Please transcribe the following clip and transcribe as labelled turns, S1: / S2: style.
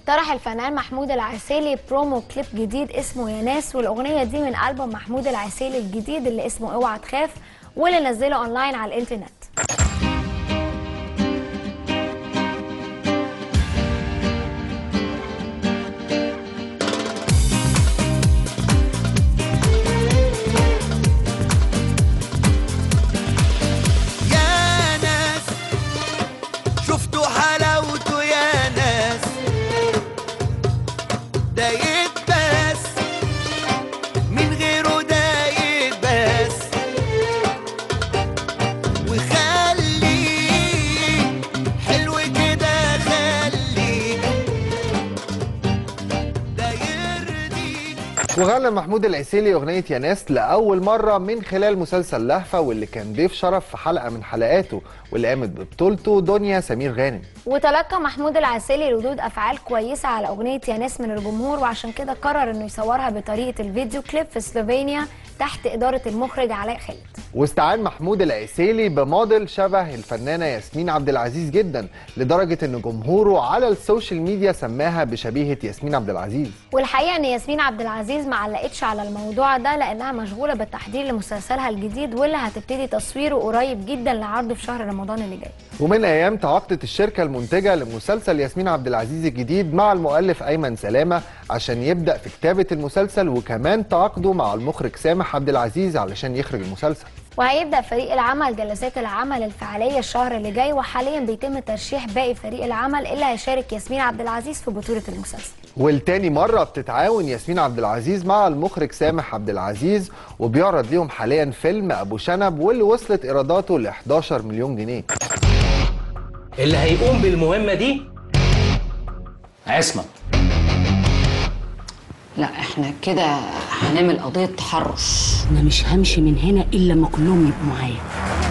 S1: طرح الفنان محمود العسيلي برومو كليب جديد اسمه يا ناس والاغنيه دي من البوم محمود العسيلي الجديد اللي اسمه اوعى تخاف واللي نزله اونلاين على الانترنت
S2: يا ناس شفتوا حلاوته يا ناس ده يتباس من غيره ده يتباس وخليه حلو كده خليه ده يرضيك
S3: وغنى محمود العسيلي أغنية يا ناس لأول مرة من خلال مسلسل لهفة واللي كان ضيف شرف في حلقة من حلقاته واللي قامت ببطولته دنيا سمير غانم
S1: وتلقى محمود العسيلي ردود افعال كويسه على اغنيه يا ناس من الجمهور وعشان كده قرر انه يصورها بطريقه الفيديو كليب في سلوفينيا تحت اداره المخرج علاء خالد
S3: واستعان محمود العسيلي بموديل شبه الفنانة ياسمين عبد العزيز جدا لدرجة ان جمهوره على السوشيال ميديا سماها بشبيهة ياسمين عبد العزيز
S1: والحقيقه ان ياسمين عبد العزيز ما علقتش على الموضوع ده لانها مشغوله بالتحضير لمسلسلها الجديد واللي هتبتدي تصويره قريب جدا لعرضه في شهر رمضان اللي جاي
S3: ومن ايام تعاقدت الشركة المنتجة لمسلسل ياسمين عبد العزيز الجديد مع المؤلف ايمن سلامة عشان يبدأ في كتابة المسلسل وكمان تعاقدوا مع المخرج سامح عبد العزيز علشان يخرج المسلسل
S1: وهيبدا فريق العمل جلسات العمل الفعليه الشهر اللي جاي وحاليا بيتم ترشيح باقي فريق العمل اللي هيشارك ياسمين عبد العزيز في بطوله المسلسل
S3: والتاني مرة بتتعاون ياسمين عبد العزيز مع المخرج سامح عبد العزيز وبيعرض ليهم حاليا فيلم أبو شنب واللي وصلت إيراداته ل 11 مليون جنيه
S4: اللي هيقوم بالمهمة دي عصمت
S5: لا احنا كده هنعمل قضية تحرش
S6: انا مش همشي من هنا الا لما كلهم يبقوا معايا